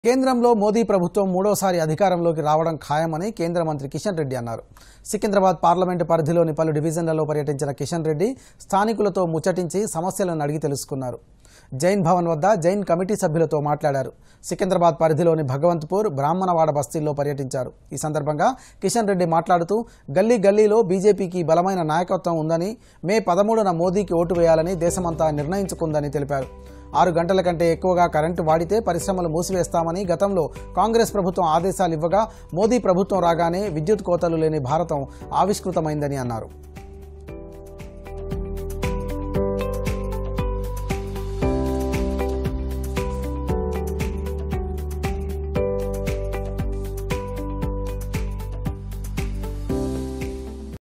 కేంద్రంలో మోదీ ప్రభుత్వం మూడోసారి అధికారంలోకి రావడం ఖాయమని కేంద్ర మంత్రి కిషన్ రెడ్డి అన్నారు సికింద్రాబాద్ పార్లమెంటు పరిధిలోని పలు డివిజన్లలో పర్యటించిన కిషన్ రెడ్డి స్థానికులతో ముచ్చటించి సమస్యలను అడిగి తెలుసుకున్నారు జైన్ భవన్ వద్ద జైన్ కమిటీ సభ్యులతో మాట్లాడారు సికింద్రాబాద్ పరిధిలోని భగవంత్పూర్ బ్రాహ్మణవాడ బస్తీల్లో పర్యటించారు ఈ సందర్భంగా కిషన్ రెడ్డి మాట్లాడుతూ గల్లీ గల్లీలో బీజేపీకి బలమైన నాయకత్వం ఉందని మే పదమూడున మోదీకి ఓటు వేయాలని దేశమంతా నిర్ణయించుకుందని తెలిపారు ఆరు గంటల కంటే ఎక్కువగా కరెంటు వాడితే పరిశ్రమలు మూసివేస్తామని గతంలో కాంగ్రెస్ ప్రభుత్వం ఆదేశాలు ఇవ్వగా మోదీ ప్రభుత్వం రాగానే విద్యుత్ కోతలు లేని భారతం ఆవిష్కృతమైందని అన్నారు